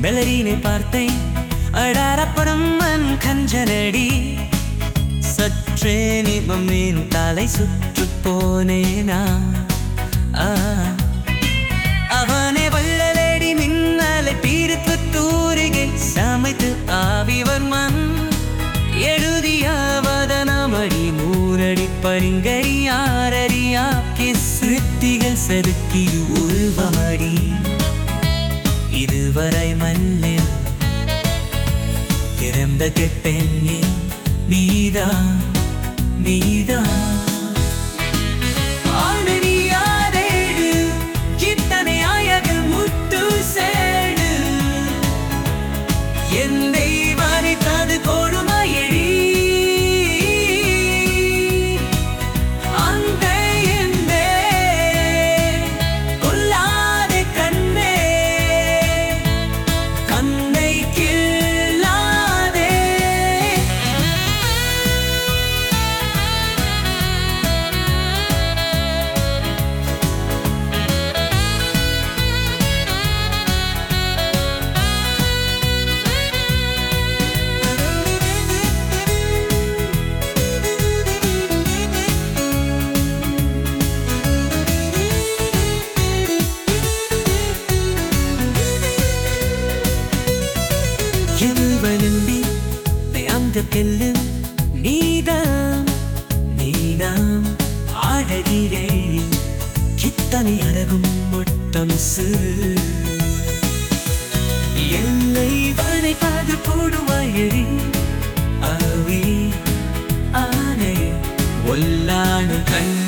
மெலரினை பார்த்தேன் அடாரப்படம் மண் கஞ்சனடி சற்றே நிமம் மீன் தலை சுற்று போனேனா ஆ. அவனை வள்ளலேடி மின்னலை பீரித்து தூரிகை சமைத்து ஆவிவர் மண் எழுதியாவதனமடி மூரடி பரிங்கறியாரறியா கிருத்திகள் செதுக்கி உருவமடி இதுவரை மண்ணில் திறந்த கெப்பெண்ணே நீதான் நீதான் ஆனறியாதேடு இத்தனை அழகு முத்து சேடு என் தெய்வானித்தது கொடுமையடி அந்த எந்தே கொல்லாதே கண்ணே கண்ணை கிள்ளாதே எல்வனும்பி அந்த கெல்லு நீதாம் நீதாம் ஆடகிறே கித்தனை அழகும் மொட்டம் சிறு எல்லை வரைக்காது போடுவாயடி அவி ஆனை ஒல்லான கண்